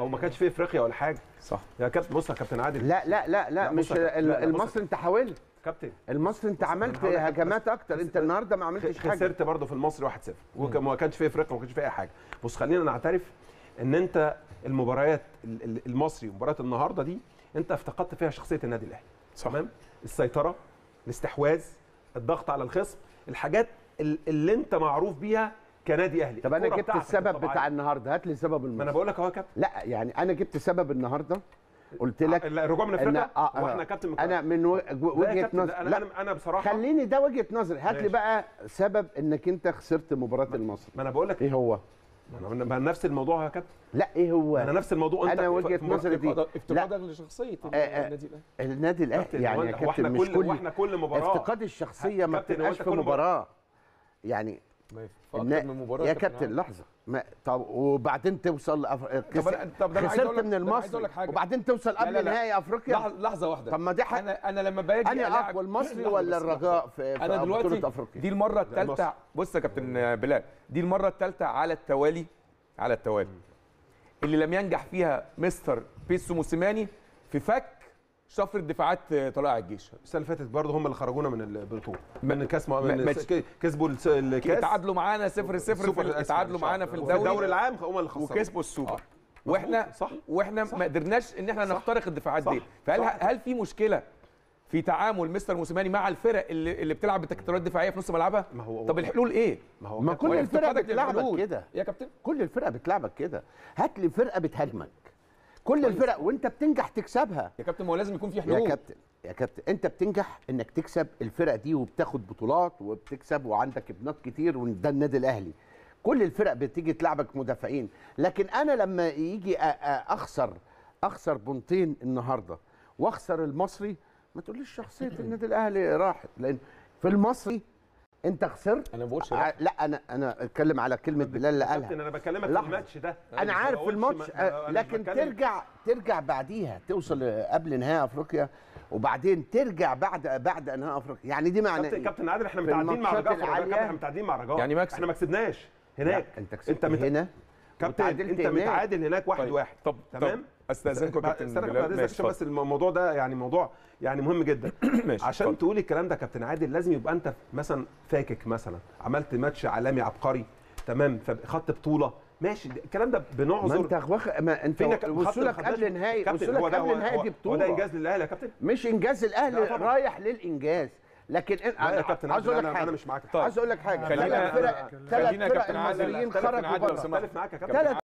او ما كانش في افريقيا ولا حاجه صح يا كابتن بص يا كابتن عادل لا لا لا لا لا، مش بص- لا، لا، بص- المصري انت حاولت كابتن المصري انت عملت هقول لك حاجة هجمات اكتر انت النهارده ما عملتش حاجه خسرت برضه في المصري 1-0 وما كانش في افريقيا وما كانش في اي حاجه بص خلينا نعترف ان انت المباريات ال- ال- المصري ومباراه النهارده دي انت افتقدت فيها شخصيه النادي الاهلي صح. تمام السيطره الاستحواذ الضغط على الخصم الحاجات ال- اللي انت معروف بيها كنادي اهلي طب انا الكرة جبت بتاعتك السبب الطبيعية. بتاع النهارده هات لي سبب ما انا المصري بقول لك اهو يا كابتن لا يعني انا جبت سبب النهارده قلت لك لا، الرجوع من إن- افريقيا آه، آه، واحنا كابتن من انا من و- لا يا وجهه كابتن، نظر لا، انا لا انا انا بصراحه خليني ده وجهه نظري هات لي ماشي. بقى سبب انك انت خسرت مباراه المصري ما انا بقول لك ايه هو ما انا ما أنا نفس الموضوع يا كابتن لا ايه هو انا نفس الموضوع انت أنا وجهة في- نظري دي. افتقاد- افتقادك لشخصيه آه، آه. النادي الاهلي النادي الاهلي كابتن، يعني هو يا إحنا- هو كابتن احنا مش كل كل واحنا كل مباراه افتقاد الشخصيه ما كابتن، هو بتبقاش أنت في كل مباراه يعني في النا- اكتر من مباراه يا كابتن لحظه ما طب وبعدين توصل لأف... طب أنا- طب ده أنا عايز خسرت أقول لك- من ده أنا عايز أقول المصري لك حاجة. وبعدين توصل لا، قبل لا، لا. نهائي افريقيا لحظه لحظه واحده طب ما دي حق انا انا لما باجي اني ألاعب- اقوى المصري لحظة ولا بس، الرجاء في, في انا دلوقتي بطوله افريقيا دي المره الثالثه المصري. بص يا كابتن بلال دي المره الثالثه على التوالي على التوالي اللي لم ينجح فيها مستر بيسو موسيماني في فك شفر الدفاعات طلائع الجيش السنه اللي فاتت برضه هم اللي خرجونا من البطوله من كاس ما- من ماشي. كسبوا الس- الكاس تعادلوا معانا 0 0 السوبر في الأسود تعادلوا إن شاء معانا الله. في وفي الدوري الدوري العام هم اللي خسروا وكسبوا السوبر آه. واحنا صح. واحنا ما قدرناش ان احنا نخترق الدفاعات صح. دي فهل صح. هل في مشكله في تعامل مستر موسيماني مع الفرق اللي, اللي بتلعب بتكتلات دفاعيه في نص ملعبها ما هو- طب الحلول ايه ما هو ما كابتن- كل الفرق افتقادك بتلعبك للحلول. كده يا كابتن كل الفرق بتلعبك كده هات لي فرقه بتهاجمك كل الفرق وانت بتنجح تكسبها يا كابتن ما هو لازم يكون في يا حلول كابتن يا كابتن انت بتنجح انك تكسب الفرق دي وبتاخد بطولات وبتكسب وعندك ابنات كتير وده النادي الاهلي كل الفرق بتيجي تلعبك مدافعين لكن انا لما يجي أ- أ- اخسر اخسر بنطين النهارده واخسر المصري ما تقوليش شخصيه النادي الاهلي راحت لان في المصري انت خسرت انا ما بقولش ع- لا. لا انا انا اتكلم على كلمه بلال اللي كابتن قالها انا بكلمك في لحظة. الماتش ده انا مش عارف في بقولش الماتش ما- آه، أنا لكن بتكلم- ترجع ترجع بعديها توصل قبل نهائي افريقيا وبعدين ترجع بعد بعد انهاء افريقيا يعني دي معنى كابتن إيه؟ كابتن عادل احنا في متعادلين مع الماتشات رجاء في الرجاء، العالية- كابتن، احنا متعادلين مع رجاء يعني مكسب. احنا ما كسبناش هناك لا، انت كسبت مت- هنا كابتن وتعادلت انت هناك. متعادل هناك واحد طيب. واحد طب تمام طب استاذنكم بس- كابتن استنى بلال بعد إذنك ماشي عشان بس الموضوع ده يعني موضوع يعني مهم جدا ماشي عشان اتفضل. تقول الكلام ده كابتن عادل لازم يبقى انت مثلا فاكك مثلا عملت ماتش عالمي عبقري تمام فخدت بطوله ماشي ده- الكلام ده ما بنعذر انت واخد ما انت فينك وصولك قبل نهائي كابتن وصولك هو ده قبل هو- نهائي هو- دي هو بطوله ده انجاز للاهلي يا كابتن مش انجاز الاهلي لا طبعا. رايح للانجاز لكن إن- لا يا كابتن عايز عادل اقول لك انا حاجه انا مش معاك طيب. عايز اقول لك حاجه خلينا- ثلاث فرق خلينا ثلاث يا فرق كابتن عادل- المصريين كابتن خرجوا عادل لو بره سمحت. اختلف معاك يا كابتن ثلاث